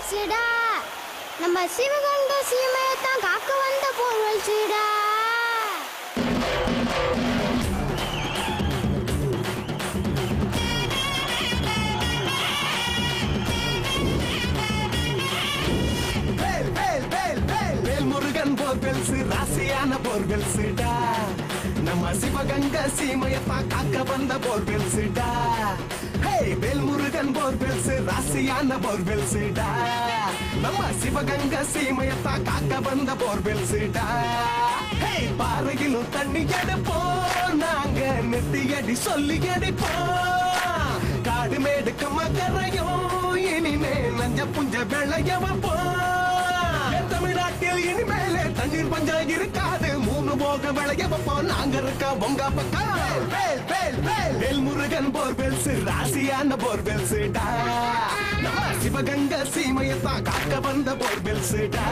போர்வெல்ஸ்டா நம்ம சிவகங்கை சீமையை தான் காக்க வந்த போர்வெல்ஸ்டா வேல் வேல் வேல் வேல் வேல் முருகன் போர்வெல்ஸ் ராசியான போர்வெல்ஸ்டா நம்ம சிவகங்கை சீமையத்தான் காக்க வந்த போர்வெல்ஸ்டா ஹே வேல் முருகன் போர்வெல்ஸ் ராசியான போர்வெல்ஸ்டா நம்ம சிவகங்கை சீமையத்தான் காக்க வந்த போர்வெல்ஸ்டா ஹே பாறையிலும் தண்ணி எடுப்போம் நாங்க நெத்தியடி சொல்லி அடிப்போம் காடு மேடுக்கு மக்கரையும் இனிமே நஞ்ச புஞ்ச வெள்ளைய வைப்போம் என் தமிழ்நாட்டில் இனிமேலே தண்ணீர் பஞ்சம் இருக்காது மூணு போக விளைய வைப்போம் நாங்க இருக்க உங்க பக்கம் வேல் வேல் வேல் வேல் முருகன் போர்வெல்ஸ் ராசியான போர்வெல்ஸ் டா நம்ம சிவகங்கை சீமையத்தான் காக்க வந்த போர்வெல்ஸ் டா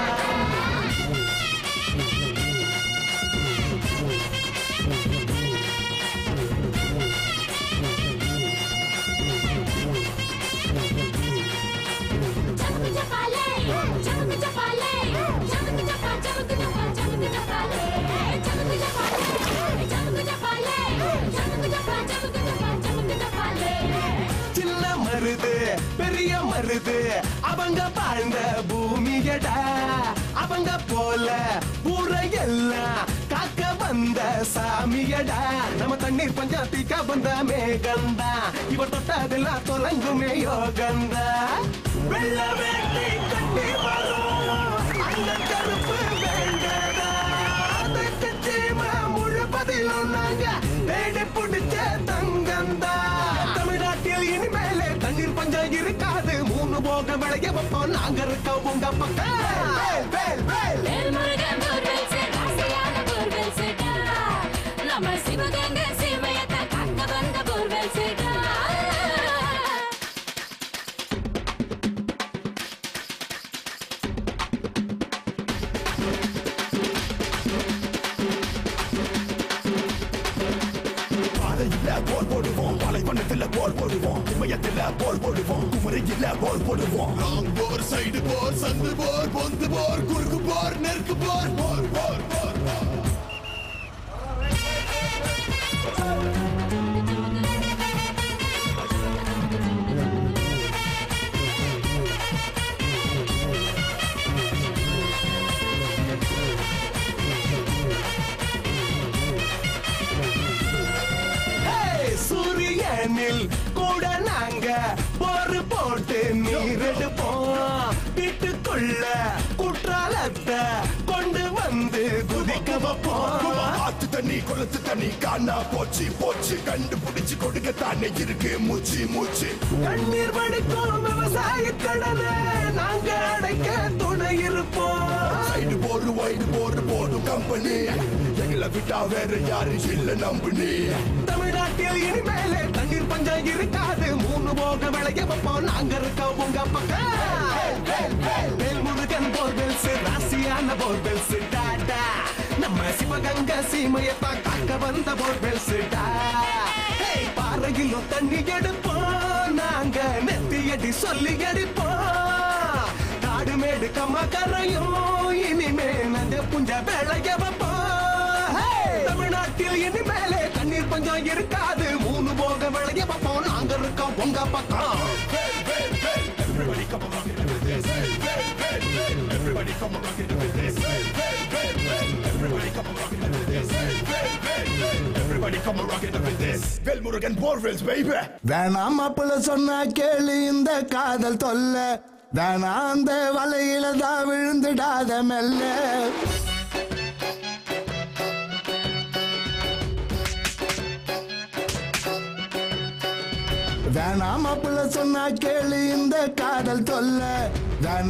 చమకు చెప్పాలే చమకు చెప్పాలే చమకు చెప్పా చమకు చెప్పా చమకు చెప్పాలే చమకు చెప్పాలే చమకు చెప్పాలే చమకు చెప్పా చమకు చెప్పా చమకు చెప్పాలే சின்ன மருது பெரிய மருது அவங்க வாழ்ந்த பூமியடா அவங்க போல ஊரையெல்லாம் காக்க வந்த சாமியடா நம்ம தண்ணீர் பஞ்சாத்திக்க வந்த மேகந்தா இவர் தொட்டதெல்லாம் தொலங்குமே யோகந்தா வெள்ள வேட்டி கட்டி வரும் அந்த கருப்பு வேண்டடா அதுக்கு சீமா முழுப்பதிலும் நாங்க தேடி பிடிச்ச தங்கந்தா தமிழ்நாட்டில் இனிமேலே தண்ணீர் பஞ்சம் இருக்காது மூணு போக விளைய வைப்போம் நாங்க இருக்க உங்க பக்கம் வேல், வேல், வேல். வேல் முருகன் போர்வெல்ஸ் ராசியான போர்வெல்ஸ்டா நம்ம சிவகங்கை சீமையத்தை காக்க வந்த போர்வெல்ஸ்டா பாதையில போர் போடுவோம் பாலைவனத்துல போர் போடுவோம் இமயத்துல போர் போடுவோம் குமரியில போர் போடுவோம் ராங் போர் சைடு போர் சந்து போர் பொந்து போர் குறுக்கு போர் நெருக்கு போர் போர் போர் போர் போர். Hey, சூரியனில் கூட நாங்க போர் போட்டு நீரெடுப்போம் வீட்டுக்குள்ள குற்றாலத்தை கொண்டு வந்து குதிக்க வைப்போம் ஆத்து தண்ணி குளத்து தண்ணி காணா போச்சு போச்சு கண்டுபிடிச்சு கொடுக்க தானே இருக்கு மூச்சு மூச்சு கண்ணீர் வடிக்கும் விவசாய கடனை நாங்க அடைக்க துணை இருப்போம் சைடு போர் வைடு போர் போடும் கம்பெனி எங்களை விட்டா வேற யாரு இல்ல நம்புனி தமிழ்நாட்டில் இனிமேலே தண்ணீர் பஞ்சம் இருக்காது மூணு போக விளைய வைப்போம் நாங்க இருக்க உங்க பக்கம் வேல், வேல், வேல். வேல் முருகன் போர்வெல்ஸ் ராசியான போர்வெல்ஸ் டாடா நம்ம சிவகங்கை சீமையத்தான் காக்க வந்த போர்வெல்ஸ் டா ஹேய், பாறையிலும் தண்ணி எடுப்போம் நாங்க நெத்தியடி சொல்லி அடிப்போம் காடு மேடு கம்ம கரையும் இனிமே நஞ்ச புஞ்ச விளைய வைப்போம் ஹேய், தமிழ்நாட்டில் இனிமேலே தண்ணீர் பஞ்சம் இருக்காது மூணு போக விளைய வைப்போம் நாங்க இருக்கோம் உங்க பக்கம் Hey, hey, hey, everybody come on rock it with this. Hey, hey, hey, hey, everybody come on rock it with this. Hey, hey, hey, hey, everybody come on rock it with this. Hey, hey, hey, hey, everybody come on rock it with this. Velmurugan Borwells, baby. வேணாம் மாப்பிள்ள சொன்னா கேளு இந்த காதல் தொல்ல வேணாம் அந்த வலையில தான் விழுந்துடாத மெல்ல வேணாம் மாப்பிள்ள சொன்னா கேளு இந்த காதல் தொல்ல வேணாம்